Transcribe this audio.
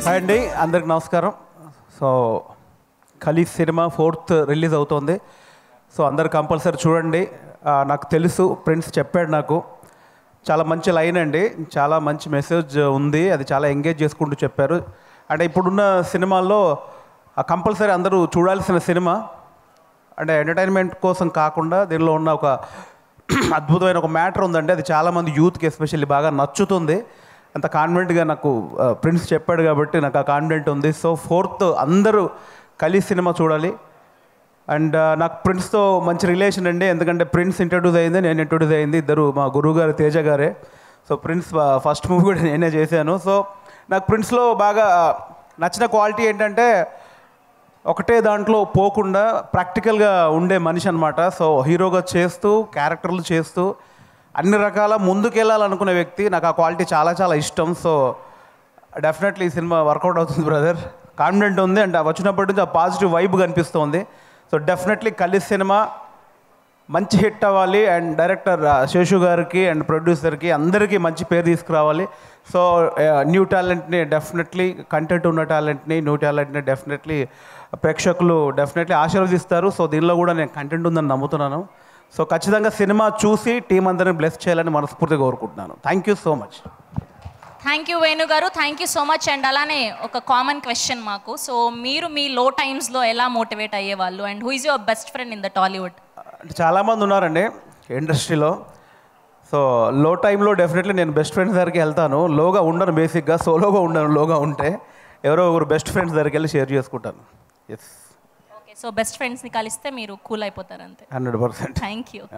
hi అండి అందరికి నమస్కారం సో ఖలీ సినిమా ఫోర్త్ రిలీజ్ అవుతోంది సో అందరు కంపల్సరీ చూడండి ఆ, నాకు తెలుసు ప్రిన్స్ చెప్పాడు నాకు చాలా మంచి లైన్ అండి చాలా మంచి మెసేజ్ ఉంది అది చాలా ఎంగేజ్ చేసుకుంటూ చెప్పారు అంటే ఇప్పుడున్న సినిమాల్లో కంపల్సరీ అందరూ చూడాల్సిన సినిమా అంటే ఎంటర్టైన్మెంట్ కోసం కాకుండా దీనిలో ఉన్న ఒక అద్భుతమైన ఒక మ్యాటర్ ఉందండి అది చాలామంది యూత్కి ఎస్పెషల్లీ బాగా నచ్చుతుంది అంత కాన్ఫిడెంట్గా నాకు ఆ, ప్రిన్స్ చెప్పాడు కాబట్టి నాకు ఆ కాన్ఫిడెంట్ ఉంది సో ఫోర్త్ అందరూ కలిసి సినిమా చూడాలి అండ్ నాకు ప్రిన్స్తో మంచి రిలేషన్ అండి ఎందుకంటే ప్రిన్స్ ఇంట్రడ్యూస్ అయింది నేను ఇంట్రడ్యూస్ అయింది ఇద్దరు మా గురువు గారు తేజ గారే సో ప్రిన్స్ ఫస్ట్ మూవీ కూడా నేనే చేశాను సో నాకు ప్రిన్స్లో బాగా నచ్చిన క్వాలిటీ ఏంటంటే ఒకటే దాంట్లో పోకుండా ప్రాక్టికల్గా ఉండే మనిషి అనమాట సో హీరోగా చేస్తూ క్యారెక్టర్లు చేస్తూ అన్ని రకాల ముందుకెళ్ళాలనుకునే వ్యక్తి నాకు ఆ క్వాలిటీ చాలా చాలా ఇష్టం సో డెఫినెట్లీ ఈ సినిమా వర్కౌట్ అవుతుంది బ్రదర్ కాన్ఫిడెంట్ ఉంది అండ్ వచ్చినప్పటి నుంచి ఆ పాజిటివ్ వైబ్ కనిపిస్తోంది సో డెఫినెట్లీ కలిసి సినిమా మంచి హిట్ అవ్వాలి అండ్ డైరెక్టర్ ఆ, శేషు గారికి అండ్ ప్రొడ్యూసర్కి అందరికీ మంచి పేరు తీసుకురావాలి సో న్యూ టాలెంట్ని డెఫినెట్లీ కంటెంట్ ఉన్న టాలెంట్ని న్యూ టాలెంట్ని డెఫినెట్లీ ప్రేక్షకులు డెఫినెట్లీ ఆశీర్వదిస్తారు సో దీనిలో కూడా నేను కంటెంట్ ఉందని నమ్ముతున్నాను సో ఖచ్చితంగా సినిమా చూసి టీం అందరిని బ్లెస్ చేయాలని మనస్ఫూర్తిగా కోరుకుంటున్నాను thank you so much thank you Venu garu thank you so much and అలానే ఒక కామన్ క్వశ్చన్ మాకు సో మీరు మీ లో టైమ్స్లో ఎలా మోటివేట్ అయ్యేవాళ్ళు and who is your best friend in the Tollywood అంటే చాలామంది ఉన్నారండి ఇండస్ట్రీలో సో లో టైంలో డెఫినెట్లీ నేను బెస్ట్ ఫ్రెండ్స్ దగ్గరికి వెళ్తాను లోగా ఉండను బేసిక్గా సోలోగా ఉండను లోగా ఉంటే ఎవరో ఒకరు బెస్ట్ ఫ్రెండ్స్ దగ్గరికి వెళ్ళి షేర్ చేసుకుంటాను ఎస్ ఓకే సో బెస్ట్ ఫ్రెండ్స్ని కలిస్తే మీరు కూల్ అయిపోతారు అంతే హండ్రెడ్ పర్సెంట్ థ్యాంక్ యూ